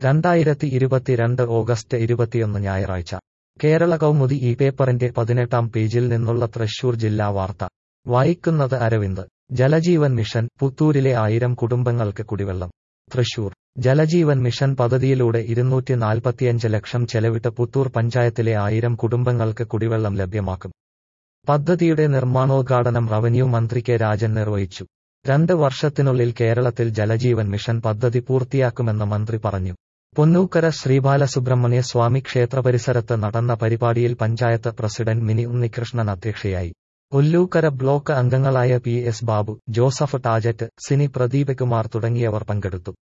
രണ്ടായിരത്തി ഇരുപത്തിരണ്ട് ഓഗസ്റ്റ് ഇരുപത്തിയൊന്ന് ഞായറാഴ്ച കേരള കൗമുദി ഈ പേപ്പറിന്റെ പതിനെട്ടാം പേജിൽ നിന്നുള്ള തൃശൂർ ജില്ലാ വാർത്ത വായിക്കുന്നത് അരവിന്ദ് ജലജീവൻ മിഷൻ പുത്തൂരിലെ ആയിരം കുടുംബങ്ങൾക്ക് കുടിവെള്ളം തൃശൂർ ജലജീവൻ മിഷൻ പദ്ധതിയിലൂടെ ഇരുന്നൂറ്റി നാൽപ്പത്തിയഞ്ച് ലക്ഷം ചെലവിട്ട് പുത്തൂർ പഞ്ചായത്തിലെ ആയിരം കുടുംബങ്ങൾക്ക് കുടിവെള്ളം ലഭ്യമാക്കും പദ്ധതിയുടെ നിർമ്മാണോദ്ഘാടനം റവന്യൂ മന്ത്രി കെ രാജൻ നിർവഹിച്ചു രണ്ട് വർഷത്തിനുള്ളിൽ കേരളത്തിൽ ജലജീവൻ മിഷൻ പദ്ധതി പൂർത്തിയാക്കുമെന്ന് മന്ത്രി പറഞ്ഞു പൊന്നൂക്കര ശ്രീബാലസുബ്രഹ്മണ്യ സ്വാമി ക്ഷേത്ര പരിസരത്ത് നടന്ന പരിപാടിയിൽ പഞ്ചായത്ത് പ്രസിഡന്റ് മിനി ഉണ്ണികൃഷ്ണൻ അധ്യക്ഷയായി ഒല്ലൂക്കര ബ്ലോക്ക് അംഗങ്ങളായ P S Babu Joseph Tajet Sini Pradeep Kumar തുടങ്ങിയവർ പങ്കെടുത്തു